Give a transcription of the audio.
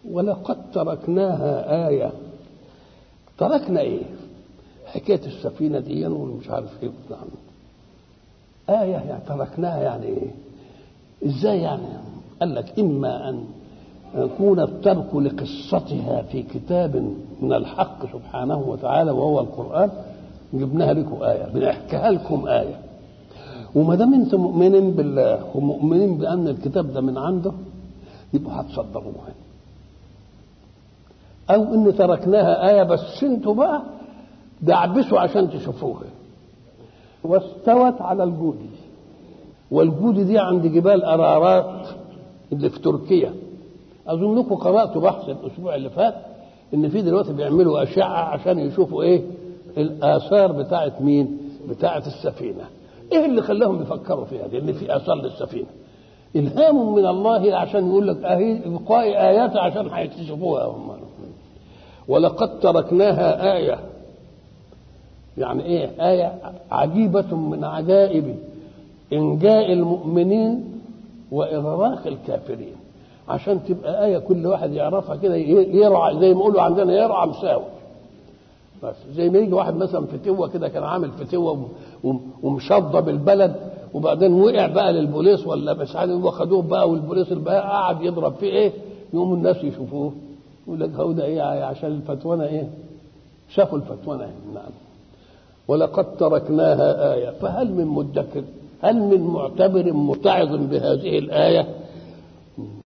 ولقد تركناها آية تركنا إيه؟ حكاية السفينة دي ومش عارف إيه نعم آية يعني تركناها يعني إيه؟ إزاي يعني؟ قال لك إما أن يكون الترك لقصتها في كتاب من الحق سبحانه وتعالى وهو القرآن جبناها لكم آية بنحكيها لكم آية وما دام انتم مؤمنين بالله ومؤمنين بأن الكتاب ده من عنده يبقوا هتصدقوها أو إن تركناها آية بس انتوا بقى دعبسوا عشان تشوفوها واستوت على الجودي والجودي دي عند جبال أرارات اللي في تركيا اظنكم قراتوا بحث الاسبوع اللي فات ان في دلوقتي بيعملوا اشعه عشان يشوفوا ايه الاثار بتاعه مين بتاعه السفينه ايه اللي خلاهم يفكروا فيها دي ان في اثار للسفينه الهام من الله عشان يقول لك اهي ابقاء ايات عشان هيكتشفوها هم ولقد تركناها ايه يعني ايه ايه عجيبه من عجائب انجاء المؤمنين واغراق الكافرين عشان تبقى آية كل واحد يعرفها كده يرعى زي ما يقولوا عندنا يرعى مساوي بس زي ما يجي واحد مثلا فتوة كده كان عامل فتوة ومشضب البلد وبعدين وقع بقى للبوليس ولا مش عارف واخدوه بقى والبوليس بقى قعد يضرب فيه ايه يقوم الناس يشوفوه يقول لك هو ده ايه عشان الفتوانة ايه شافوا الفتوانة نعم ولقد تركناها آية فهل من مدكر هل من معتبر متعظ بهذه الآية